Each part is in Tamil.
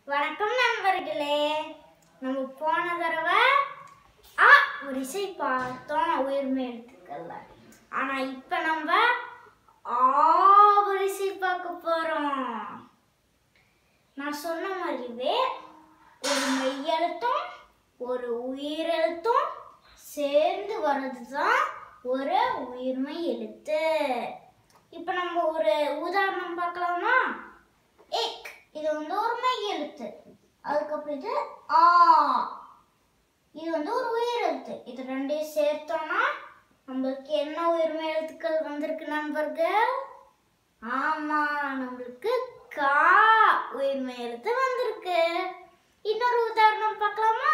வணக்கம் நண்பர்களே நம்ம போன தடவை ஆ வரிசை பார்த்தோம் உயிர்மை எழுத்துக்கள்ல ஆனா இப்ப நம்ம ஆ வரிசை பார்க்க போறோம் நான் சொன்ன மாதிரியே ஒரு மெய்யெழுத்தும் ஒரு உயிரெழுத்தும் சேர்ந்து வர்றது தான் ஒரு உயிர்மை எழுத்து இப்போ நம்ம ஒரு உதாரணம் பார்க்கலாமா இக் இது வந்து ஒரு மெய் எழுத்து அதுக்கப்புறம் இது ஆ இது வந்து ஒரு உயிர் எழுத்து இது ரெண்டையும் சேர்த்தோம்னா நம்மளுக்கு என்ன உயிர்மை எழுத்துக்கள் வந்திருக்கு நண்பர்கள் ஆமா நம்மளுக்கு கா உயிர்மை எழுத்து வந்திருக்கு இன்னொரு உதாரணம் பார்க்கலாமா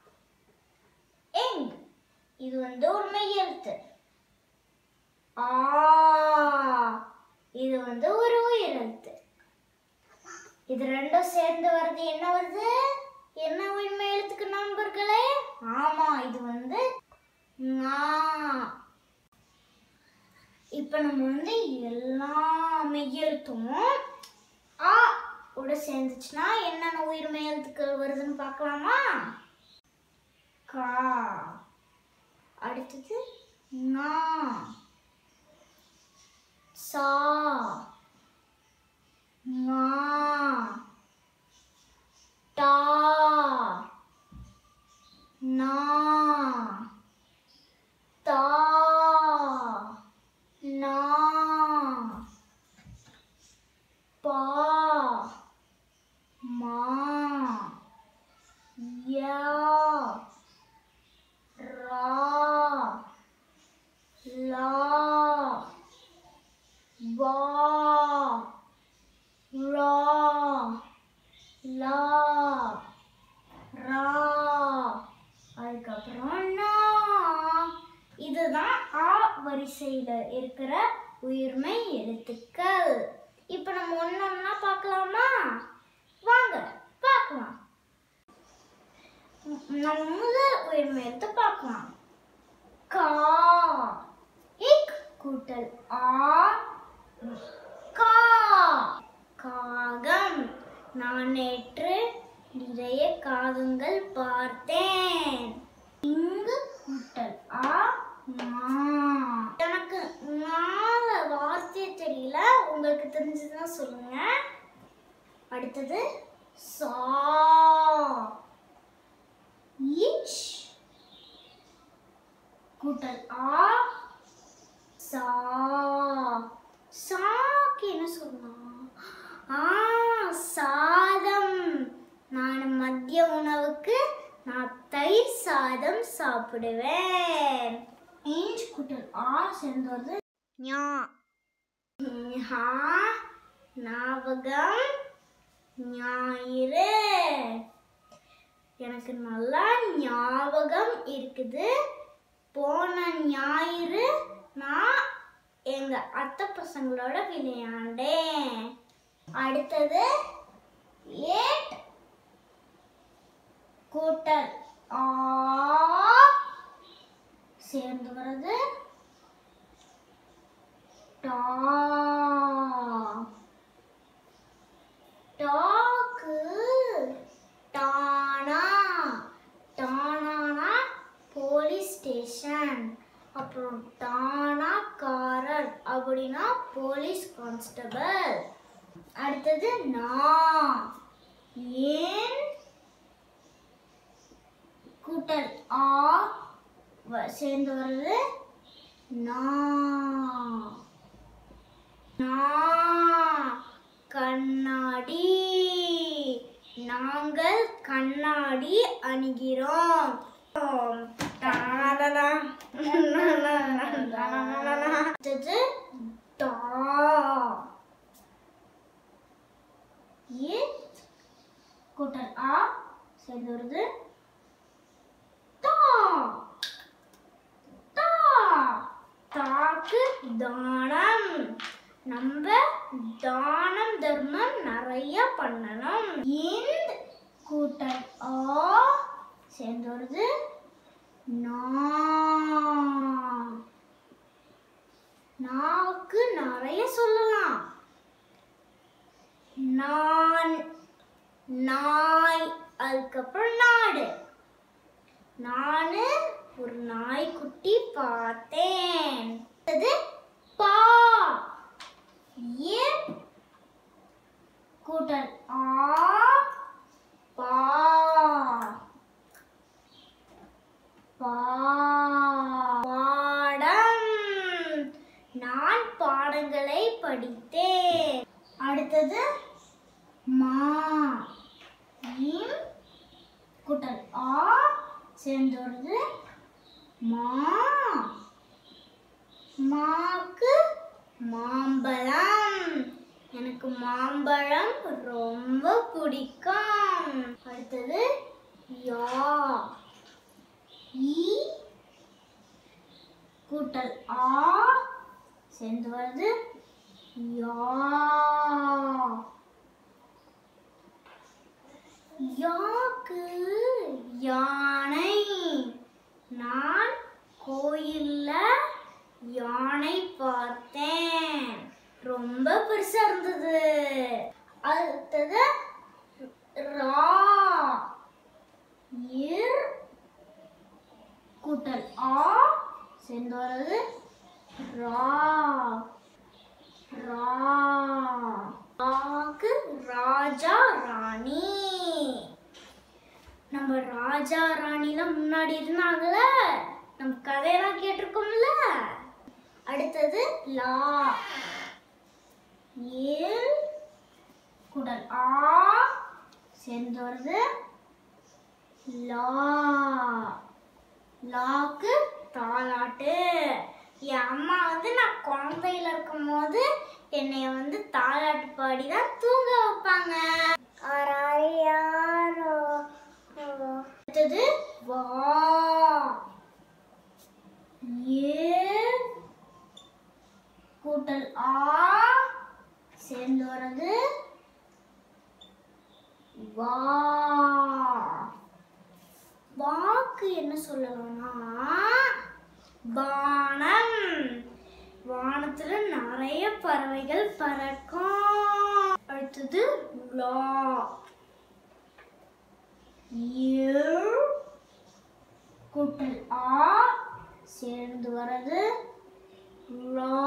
எங் இது வந்து ஒரு மெய் எழுத்து ஆ இது வந்து ஒரு உயிர் எழுத்து இது ரெண்டும் சேர்ந்து வருது என்ன வருது என்ன உண்மை எழுத்துக்கு நண்பர்களே ஆமா இது வந்து ஞா. இப்ப நம்ம வந்து எல்லா மெய்யெழுத்தும் ஆ உட சேர்ந்துச்சுன்னா என்னென்ன உயிர்மை எழுத்துக்கள் வருதுன்னு பார்க்கலாமா கா அடுத்தது நா சா ஞா டா நா தா நா பா மா யா ரா லா வா ரா லா ரா அதுக்கப்புறம் நா இதுதான் ஆ வரிசையில் இருக்கிற உயிர்மை எழுத்துக்கள் இப்போ நம்ம ஒன்று ஒன்றா பார்க்கலாமா வாங்க பார்க்கலாம் ம், நம்ம முதல் உயிர்மை எழுத்து பார்க்கலாம் கா இக் கூட்டல் ஆ கா காகம் நான் நேற்று நிறைய காகங்கள் பார்த்தேன் இங்கு கூட்டல் ஆ மா. எனக்கு நால வார்த்தை தெரியல உங்களுக்கு தெரிஞ்சதுன்னா சொல்லுங்க அடுத்தது சா இச் கூட்டல் ஆ சா சாக்கு என்ன சொல்லலாம் ஆ சாதம் நான் மதிய உணவுக்கு நான் தயிர் சாதம் சாப்பிடுவேன் ஏஞ்ச் கூட்டல் ஆ சேர்ந்து வருது ஞா ஞா ஞாபகம் ஞாயிறு எனக்கு நல்லா ஞாபகம் இருக்குது போன ஞாயிறு நான் எங்க அத்தை பசங்களோட விளையாண்டேன் அடுத்தது ஏட் கூட்டல் ஆ சேர்ந்து வர்றது டா டாக்கு டானா டானானா போலீஸ் ஸ்டேஷன் அப்புறம் டானாக்காரர் அப்படின்னா போலீஸ் கான்ஸ்டபிள் அடுத்தது நா ஏன் கூட்டல் ஆ வ- சேர்ந்து வருது நா நா கண்ணாடி நாங்கள் கண்ணாடி அணிகிறோம் டாலலா. அடுத்தது டா ஏ கூட்டல் ஆ சேர்ந்து வருது தா தா தாக்கு தானம் நம்ம தானம் தர்மம் நிறைய பண்ணணும் இந்த கூட்டல் ஆ சேர்ந்து வருது நா நாக்கு நிறைய சொல்லலாம் நான் நாய் அதுக்கப்புறம் நாடு நானு ஒரு நாய்க்குட்டி பார்த்தேன் அது பா ஏ கூட்டல் ஆ பா பா பாடம் நான் பாடங்களை படித்தேன் அடுத்தது மா இம் கூட்டல் ஆ சேர்ந்து வருது மா மாக்கு மாம்பழம் எனக்கு மாம்பழம் ரொம்ப பிடிக்கும் அடுத்தது யா ஈ கூட்டல் ஆ சேர்ந்து வருது யா யாக்கு யானை நான் கோயில்ல யானை பார்த்தேன் ரொம்ப பெருசா இருந்தது அடுத்தது ரா இர் கூட்டல் ஆ சேர்ந்து வர்றது ரா ரா ராக்கு ராஜா ராணி நம்ம ராஜா ராணிலாம் முன்னாடி இருந்தாங்கல்ல நம்ம கதையெல்லாம் கேட்டிருக்கோம்ல அடுத்தது லா ஏல் குடல் ஆ சேர்ந்து வருது லா லாக்கு தாலாட்டு என் அம்மா வந்து நான் குழந்தையில இருக்கும் போது என்னைய வந்து தாலாட்டு பாடி தான் தூங்க வைப்பாங்க ஆராயாரோ. அடுத்தது வா ஏ கூட்டல் ஆ சேர்ந்து வர்றது வா வாக்கு என்ன சொல்லலாம்னா வானம் வானத்துல நிறைய பறவைகள் பறக்கும் அடுத்தது லா ஏழ் கூட்டல் ஆ சேர்ந்து வர்றது லா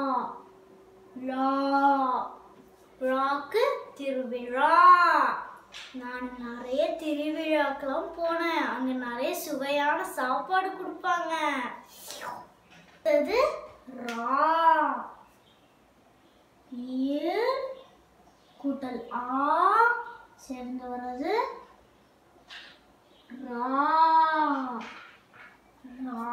லா ராக்கு திருவிழா நான் நிறைய திருவிழாக்கெல்லாம் போனேன் அங்க நிறைய சுவையான சாப்பாடு கொடுப்பாங்க அடுத்தது ரா ஏழ் கூட்டல் ஆ சேர்ந்து வர்றது ரா ரா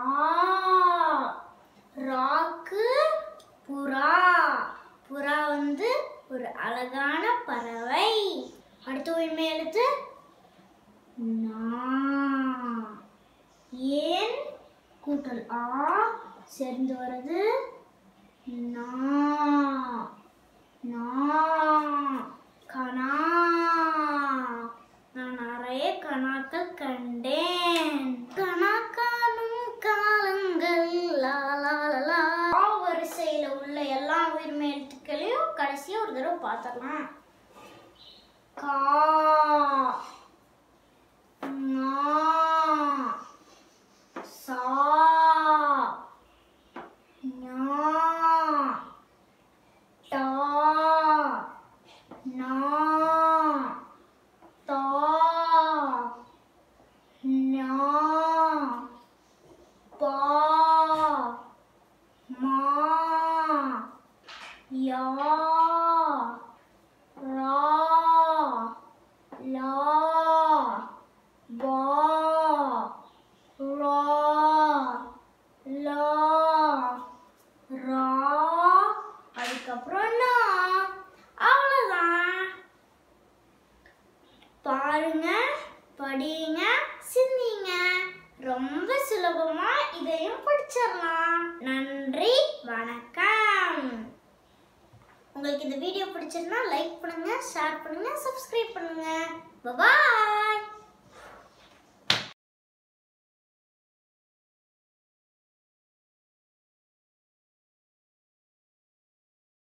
ராக்கு புறா புறா வந்து ஒரு அழகான பறவை அடுத்த உண்மை எழுத்து நா ஏன் கூட்டல் ஆ சேர்ந்து வர்றது நா நா கனா நான் நிறைய கணாக்கள் கண்டேன் கணா காணும் காலங்கள் லா லா லா லா. ஆ வரிசையில உள்ள எல்லா உயிர்மை எழுத்துக்களையும் கடைசியா ஒரு தடவை பார்த்தரலாம் கா ஞா, சா ஞா, டா நா தா ஞா பா மா யா ரா லா பா ரா லா ரா அதுக்கப்புறம் நான் அவ்வளோதான் பாருங்க படிங்க சிந்திங்க ரொம்ப சுலபமா இதையும் படிச்சிடலாம் நன்றி வணக்கம் உங்களுக்கு இந்த வீடியோ பிடிச்சிருந்தா லைக் பண்ணுங்க ஷேர் பண்ணுங்க சப்ஸ்கிரைப் பண்ணுங்க பாய்